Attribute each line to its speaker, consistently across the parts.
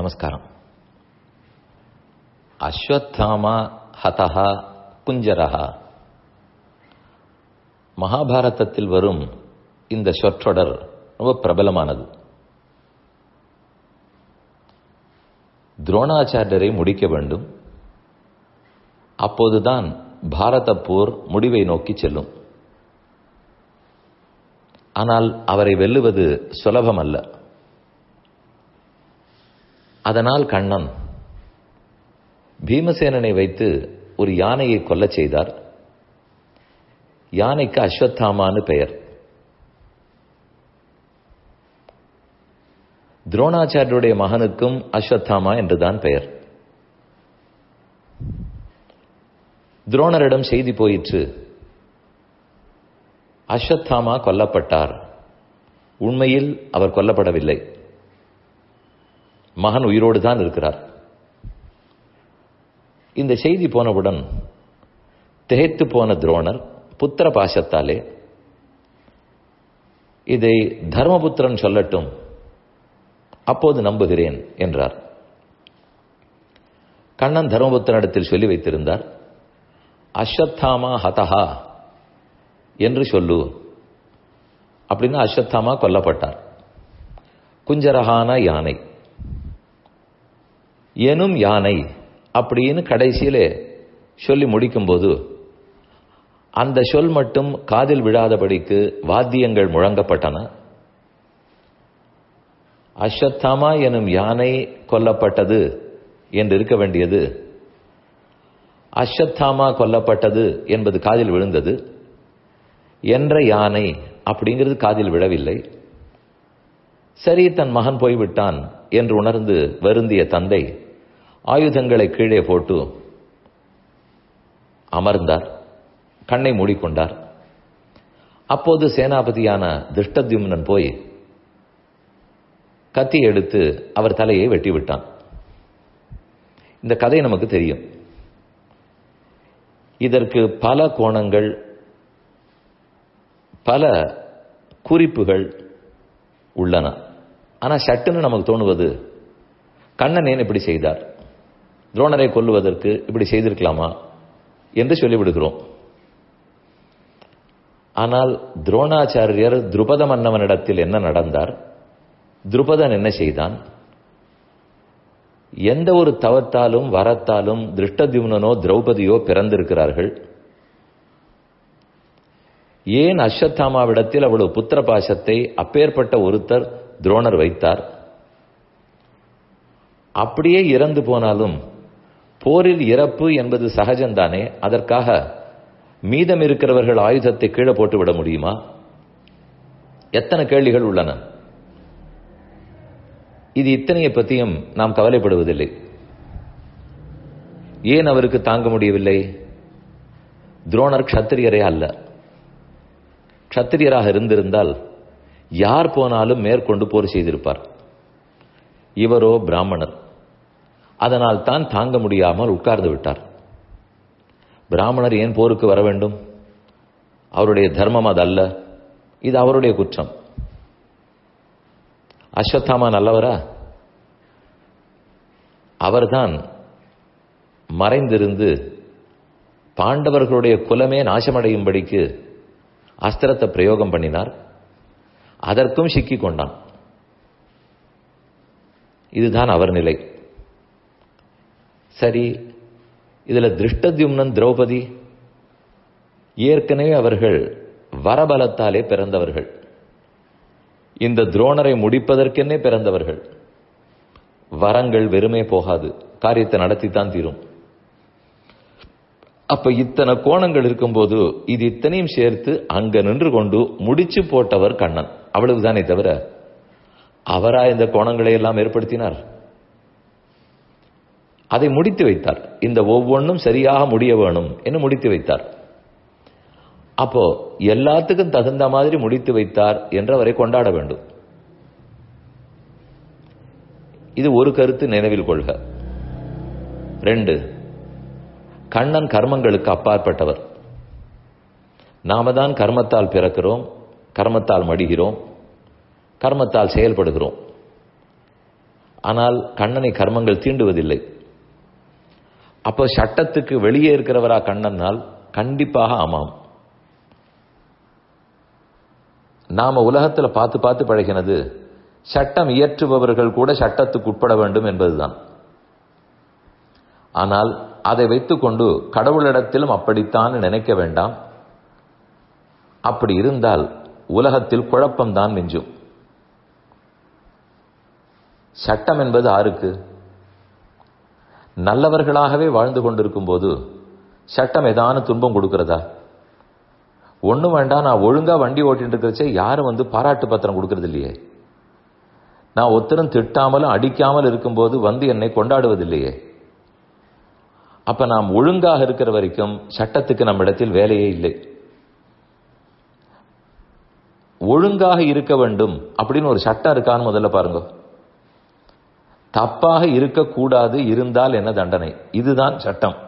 Speaker 1: நமஸ்காரம் அஸ்வத்தாமா ஹதஹா குஞ்சரஹா மகாபாரதத்தில் வரும் இந்த சொற்றொடர் ரொம்ப பிரபலமானது துரோணாச்சாரியரை முடிக்க வேண்டும் அப்போதுதான் பாரத போர் முடிவை நோக்கி செல்லும் ஆனால் அவரை வெல்லுவது சுலபமல்ல அதனால் கண்ணன் பீமசேனனை வைத்து ஒரு யானையை கொல்லச் செய்தார் யானைக்கு அஸ்வத்தாமான்னு பெயர் துரோணாச்சாரியருடைய மகனுக்கும் அஸ்வத்தாமா என்றுதான் பெயர் துரோணரிடம் செய்தி போயிற்று அஸ்வத்தாமா கொல்லப்பட்டார் உண்மையில் அவர் கொல்லப்படவில்லை மகன் உயிரோடு தான் இருக்கிறார் இந்த செய்தி போனவுடன் திகைத்து போன துரோணர் புத்திர பாசத்தாலே இதை தர்மபுத்திரன் சொல்லட்டும் அப்போது நம்புகிறேன் என்றார் கண்ணன் தர்மபுத்திரனிடத்தில் சொல்லி வைத்திருந்தார் அஸ்வத்தாமா ஹதஹா என்று சொல்லு அப்படின்னு அஸ்வத்தாமா கொல்லப்பட்டார் குஞ்சரகான யானை எனும் யானை அப்படின்னு கடைசியிலே சொல்லி முடிக்கும்போது அந்த சொல் மட்டும் காதில் விழாதபடிக்கு வாத்தியங்கள் முழங்கப்பட்டன அஸ்வத்தாமா எனும் யானை கொல்லப்பட்டது என்று இருக்க வேண்டியது அஸ்வத்தாமா கொல்லப்பட்டது என்பது காதில் விழுந்தது என்ற யானை அப்படிங்கிறது காதில் விழவில்லை சரி தன் மகன் போய்விட்டான் என்று உணர்ந்து வருந்திய தந்தை ஆயுதங்களை கீழே போட்டு அமர்ந்தார் கண்ணை மூடிக்கொண்டார் அப்போது சேனாபதியான திருஷ்டத்யும்னன் போய் கத்தி எடுத்து அவர் தலையை வெட்டிவிட்டான் இந்த கதை நமக்கு தெரியும் இதற்கு பல கோணங்கள் பல குறிப்புகள் உள்ளன ஆனால் சட்டுன்னு நமக்கு தோணுவது கண்ணன் ஏன் இப்படி செய்தார் துரோணரை கொல்லுவதற்கு இப்படி செய்திருக்கலாமா என்று சொல்லிவிடுகிறோம் ஆனால் துரோணாச்சாரியர் துருபத மன்னவனிடத்தில் என்ன நடந்தார் துருபதன் என்ன செய்தான் எந்த ஒரு தவத்தாலும் வரத்தாலும் திருஷ்டத்யும்னனோ திரௌபதியோ பிறந்திருக்கிறார்கள் ஏன் அஸ்வத்தாமாவிடத்தில் அவ்வளவு புத்திர பாசத்தை அப்பேற்பட்ட ஒருத்தர் துரோணர் வைத்தார் அப்படியே இறந்து போனாலும் போரில் இறப்பு என்பது சகஜம்தானே அதற்காக மீதம் இருக்கிறவர்கள் ஆயுதத்தை கீழே போட்டு விட முடியுமா எத்தனை கேள்விகள் உள்ளன இது இத்தனையை பற்றியும் நாம் கவலைப்படுவதில்லை ஏன் அவருக்கு தாங்க முடியவில்லை துரோணர் க்ஷத்திரியரே அல்ல க்ஷத்திரியராக இருந்திருந்தால் யார் போனாலும் மேற்கொண்டு போர் செய்திருப்பார் இவரோ பிராமணர் அதனால் தான் தாங்க முடியாமல் உட்கார்ந்து விட்டார் பிராமணர் ஏன் போருக்கு வர வேண்டும் அவருடைய தர்மம் அதல்ல இது அவருடைய குற்றம் அஸ்வத்தாமா நல்லவரா அவர்தான் மறைந்திருந்து பாண்டவர்களுடைய குலமே நாசமடையும்படிக்கு அஸ்திரத்தை பிரயோகம் பண்ணினார் அதற்கும் சிக்கிக் கொண்டான் இதுதான் அவர் நிலை சரி இதுல திருஷ்டத்யும்னன் திரௌபதி ஏற்கனவே அவர்கள் வரபலத்தாலே பிறந்தவர்கள் இந்த துரோணரை முடிப்பதற்கென்னே பிறந்தவர்கள் வரங்கள் வெறுமே போகாது காரியத்தை நடத்தித்தான் தீரும் அப்ப இத்தனை கோணங்கள் இருக்கும்போது இது இத்தனையும் சேர்த்து அங்க நின்று கொண்டு முடிச்சு போட்டவர் கண்ணன் அவ்வளவுதானே தவிர அவரா இந்த கோணங்களை எல்லாம் ஏற்படுத்தினார் அதை முடித்து வைத்தார் இந்த ஒவ்வொன்றும் சரியாக முடிய வேணும் என்று முடித்து வைத்தார் அப்போ எல்லாத்துக்கும் தகுந்த மாதிரி முடித்து வைத்தார் என்று அவரை கொண்டாட வேண்டும் இது ஒரு கருத்து நினைவில் கொள்க ரெண்டு கண்ணன் கர்மங்களுக்கு அப்பாற்பட்டவர் நாம தான் கர்மத்தால் பிறக்கிறோம் கர்மத்தால் மடிகிறோம் கர்மத்தால் செயல்படுகிறோம் ஆனால் கண்ணனை கர்மங்கள் தீண்டுவதில்லை அப்போ சட்டத்துக்கு வெளியே இருக்கிறவரா கண்ணனால் கண்டிப்பாக ஆமாம் நாம உலகத்துல பார்த்து பார்த்து பழகினது சட்டம் இயற்றுபவர்கள் கூட சட்டத்துக்கு உட்பட வேண்டும் என்பதுதான் ஆனால் அதை வைத்துக்கொண்டு கடவுளிடத்திலும் அப்படித்தான் நினைக்க வேண்டாம் அப்படி இருந்தால் உலகத்தில் குழப்பம்தான் மிஞ்சும் சட்டம் என்பது ஆருக்கு நல்லவர்களாகவே வாழ்ந்து கொண்டிருக்கும் போது சட்டம் ஏதான துன்பம் கொடுக்கிறதா ஒண்ணும் வேண்டாம் நான் ஒழுங்கா வண்டி ஓட்டிட்டு இருக்கிறச்சே யாரும் வந்து பாராட்டு பத்திரம் கொடுக்கறது இல்லையே நான் ஒத்தரும் திட்டாமலும் அடிக்காமல் இருக்கும்போது வந்து என்னை கொண்டாடுவதில்லையே அப்ப நாம் ஒழுங்காக இருக்கிற வரைக்கும் சட்டத்துக்கு நம்மிடத்தில் வேலையே இல்லை ஒழுங்காக இருக்க வேண்டும் அப்படின்னு ஒரு சட்டம் இருக்கான்னு முதல்ல பாருங்க தப்பாக இருக்கக்கூடாது இருந்தால் என்ன தண்டனை இதுதான் சட்டம்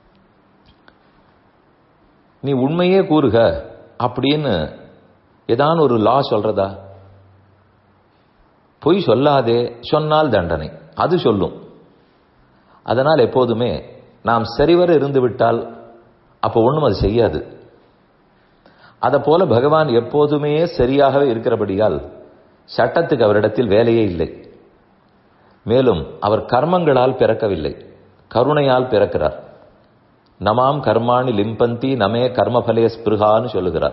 Speaker 1: நீ உண்மையே கூறுக அப்படின்னு ஏதான் ஒரு லா சொல்றதா பொய் சொல்லாதே சொன்னால் தண்டனை அது சொல்லும் அதனால் எப்போதுமே நாம் சரிவர இருந்து விட்டால் அப்போ ஒன்றும் அது செய்யாது அதை போல பகவான் எப்போதுமே சரியாகவே இருக்கிறபடியால் சட்டத்துக்கு அவரிடத்தில் வேலையே இல்லை மேலும் அவர் கர்மங்களால் பிறக்கவில்லை கருணையால் பிறக்கிறார் நமாம் கர்மாணி லிம்பந்தி நமே கர்மபலே ஸ்பிருகான்னு சொல்லுகிறார்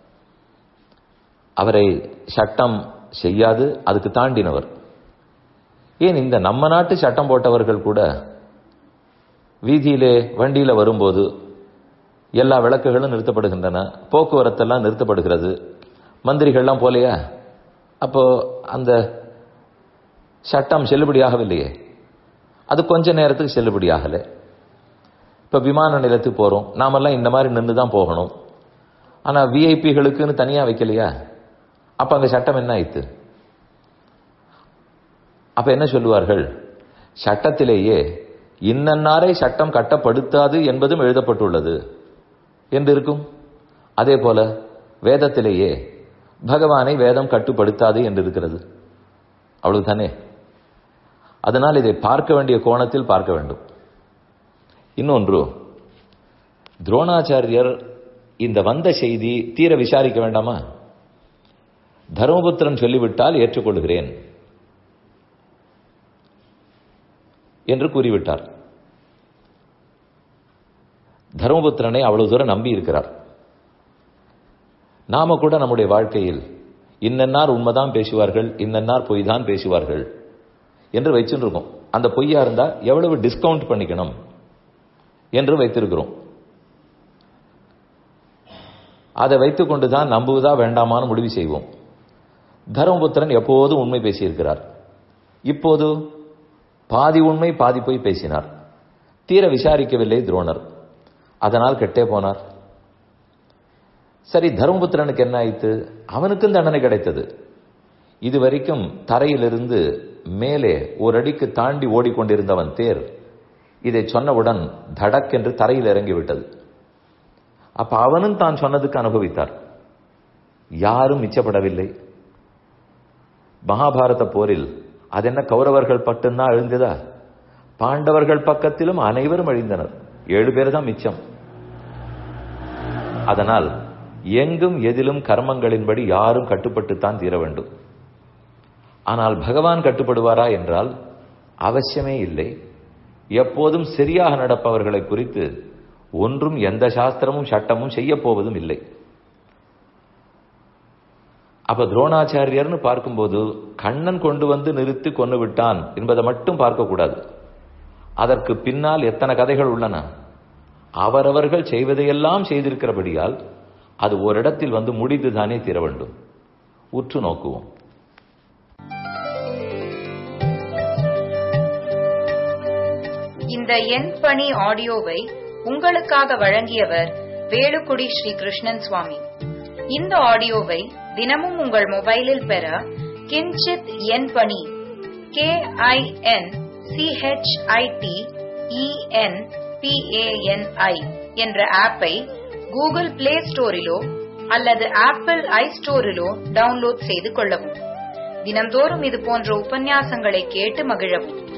Speaker 1: அவரை சட்டம் செய்யாது அதுக்கு தாண்டினவர் ஏன் இந்த நம்ம நாட்டு சட்டம் போட்டவர்கள் கூட வீதியிலே வண்டியில வரும்போது எல்லா விளக்குகளும் நிறுத்தப்படுகின்றன போக்குவரத்தெல்லாம் நிறுத்தப்படுகிறது மந்திரிகள்லாம் போலையா அப்போ அந்த சட்டம் செல்லுபடியாகவில்லையே அது கொஞ்ச நேரத்துக்கு செல்லுபடியாகலை இப்போ விமான நிலையத்துக்கு போகிறோம் நாமெல்லாம் இந்த மாதிரி நின்று தான் போகணும் ஆனால் விஐபிகளுக்குன்னு தனியாக வைக்கலையா அப்போ அங்கே சட்டம் என்ன ஆயிடுத்து அப்போ என்ன சொல்லுவார்கள் சட்டத்திலேயே இன்னன்னாரை சட்டம் கட்டப்படுத்தாது என்பதும் எழுதப்பட்டுள்ளது என்று இருக்கும் அதே போல வேதத்திலேயே பகவானை வேதம் கட்டுப்படுத்தாது என்று இருக்கிறது அவ்வளவுதானே அதனால் இதை பார்க்க வேண்டிய கோணத்தில் பார்க்க வேண்டும் இன்னொன்று துரோணாச்சாரியர் இந்த வந்த செய்தி தீர விசாரிக்க வேண்டாமா தர்மபுத்திரன் சொல்லிவிட்டால் ஏற்றுக்கொள்கிறேன் என்று கூறிவிட்டார் தர்மபுத்திரனை அவ்வளவு தூரம் நம்பி இருக்கிறார் நாம கூட நம்முடைய வாழ்க்கையில் இன்னன்னார் உண்மைதான் பேசுவார்கள் இன்னன்னார் பொய் தான் பேசுவார்கள் என்று வச்சுருக்கோம் அந்த பொய்யா இருந்தா எவ்வளவு டிஸ்கவுண்ட் பண்ணிக்கணும் என்று வைத்திருக்கிறோம் அதை வைத்துக்கொண்டு தான் நம்புவதா வேண்டாமான்னு முடிவு செய்வோம் தர்மபுத்திரன் எப்போதும் உண்மை பேசியிருக்கிறார் இப்போது பாதி உண்மை பாதி பொய் பேசினார் தீர விசாரிக்கவில்லை துரோணர் அதனால் கெட்டே போனார் சரி தர்மபுத்திரனுக்கு என்ன ஆயிற்று அவனுக்கும் தண்டனை கிடைத்தது இதுவரைக்கும் தரையிலிருந்து மேலே ஒரு அடிக்கு தாண்டி ஓடிக்கொண்டிருந்தவன் தேர் இதை சொன்னவுடன் தடக் என்று தரையில் இறங்கிவிட்டது அப்ப அவனும் தான் சொன்னதுக்கு அனுபவித்தார் யாரும் மிச்சப்படவில்லை மகாபாரத போரில் அது என்ன கௌரவர்கள் பட்டும்தான் எழுந்ததா பாண்டவர்கள் பக்கத்திலும் அனைவரும் அழிந்தனர் ஏழு பேர் தான் மிச்சம் அதனால் எங்கும் எதிலும் கர்மங்களின்படி யாரும் கட்டுப்பட்டுத்தான் தீர வேண்டும் ஆனால் பகவான் கட்டுப்படுவாரா என்றால் அவசியமே இல்லை எப்போதும் சரியாக நடப்பவர்களை குறித்து ஒன்றும் எந்த சாஸ்திரமும் சட்டமும் செய்ய போவதும் இல்லை அப்ப துரோணாச்சாரியர்னு பார்க்கும்போது கண்ணன் கொண்டு வந்து நிறுத்தி கொண்டு விட்டான் என்பதை மட்டும் பார்க்கக்கூடாது அதற்கு பின்னால் எத்தனை கதைகள் உள்ளன அவரவர்கள் செய்வதையெல்லாம் செய்திருக்கிறபடியால் அது ஓரிடத்தில் வந்து முடிந்துதானே தீர வேண்டும் உற்று நோக்குவோம்
Speaker 2: இந்த எண் பணி ஆடியோவை உங்களுக்காக வழங்கியவர் வேலுக்குடி ஸ்ரீ கிருஷ்ணன் சுவாமி இந்த ஆடியோவை தினமும் உங்கள் மொபைலில் பெற கிஞ்சித் எண் பணி கே ஐ என் சிஹெச்ஐடி இஎன் பிஏஎன்ஐ என்ற ஆப்பை கூகுள் பிளே ஸ்டோரிலோ அல்லது ஆப்பிள் ஐ ஸ்டோரிலோ டவுன்லோட் செய்து கொள்ளவும் தினம்தோறும் இது போன்ற உபன்யாசங்களை கேட்டு மகிழவும்